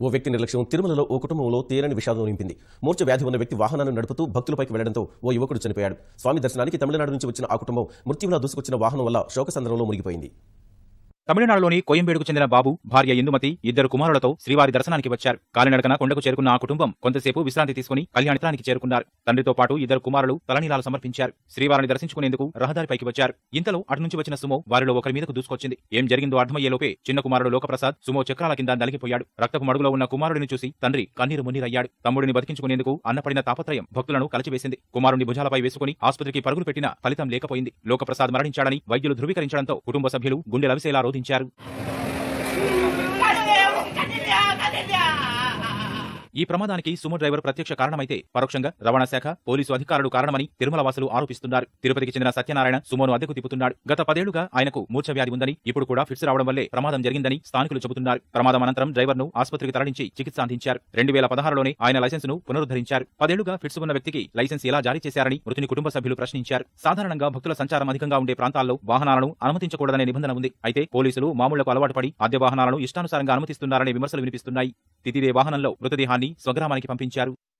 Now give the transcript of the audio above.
ఓ వ్యక్తి నిర్లక్ష్యం తిరుమలలో ఓ కుటుంబంలో తీరని విషాదం నింపింది మూర్ఛ వ్యాధి ఉన్న వ్యక్తి వాహనాన్ని నడుపుతూ భక్తులపైకి వెళ్లడంతో ఓ యువకుడు చనిపోయాడు స్వామి దర్శనానికి తమిళనాడు నుంచి వచ్చిన ఆ కుటుంబం మృత్యువులా దూసుకొచ్చిన వాహనం వల్ల శోకసంద్రంలో మునిగిపోయింది తమిళనాడులోని కోయంబేడుకు చెందిన బాబు భార్య ఇందుమతి ఇద్దరు కుమారులతో శ్రీవారి దర్శనానికి వచ్చారు కాలినడకన కొండకు చేరుకున్న ఆ కుటుంబం కొంతసేపు విశ్రాంతి తీసుకుని కళ్యాణిత్రానికి చేరుకున్నారు తండ్రితో పాటు ఇద్దరు కుమారులు తలనీలాలు సమర్పించారు శ్రీవారిని దర్శించుకునేందుకు రహదారిపైకి వచ్చారు ఇంతలో అటు నుంచి వచ్చిన సుమో వారిలో ఒకరి మీదకు దూసుకొచ్చింది ఏం జరిగిందో అర్థమయ్యేలోపే చిన్న కుమారుడు లోకప్రసాద్ సుమో చక్రాల కింద నలిగిపోయాడు రక్తపు మడుగులో ఉన్న కుమారుడిని చూసి తండ్రి కన్నీరు మున్నీరయ్యాడు తమ్ముడిని బతికించుకునేందుకు అన్నపడిన తాపత్రయం భక్తులను కలిచివేసింది కుమారుని భుజాలపై వేసుకుని ఆసుపత్రికి పరుగులు పెట్టినా ఫలితం లేకపోయింది లోకప్రసాద్ మరణించాడని వైద్యులు ధృవీకరించడంతో కుటుంబ సభ్యులు గుండె లవిసేలా రోధించారు ఈ ప్రమాదానికి సుమో డ్రైవర్ ప్రత్యక్ష కారణమైతే పరోక్షంగా రవాణా శాఖ పోలీసు అధికారులు కారణమని తిరుమల వాసులు ఆరోపిస్తున్నారు తిరుపతికి చెందిన సత్యనారాయణ సుమోను అద్దెకు తిప్పుతున్నాడు గత పదేళ్లుగా ఆయనకు మూర్ఛ వ్యాధి ఉందని ఇప్పుడు కూడా ఫిట్స్ రావడం వల్లే ప్రమాదం జరిగిందని స్థానికులు చెబుతున్నారు ప్రమాదం అనంతరం డ్రైవర్ను ఆసుపత్రికి తరలించి చికిత్స అందించారు రెండు వేల పదహారులోనే ఆయన లైసెన్సును పునరుద్ధరించారు పదేళ్లుగా ఫిట్స్ ఉన్న వ్యక్తికి లైసెన్స్ ఎలా జారీ చేశారని మృతుని కుటుంబ సభ్యులు ప్రశ్నించారు సాధారణంగా భక్తుల సంచారం అధికంగా ఉండే ప్రాంతాల్లో వాహనాలను అనుమతించకూడదనే నిబంధన ఉంది అయితే పోలీసులు మామూళ్లకు అలవాటు పడి అద్దె వాహనాలను ఇష్టానుసారంగా అనుమతిస్తున్నారనే విమర్శలు వినిపిస్తున్నాయి తితిదే వాహనంలో మృతదేహాన్ని స్వగ్రామానికి పంపించారు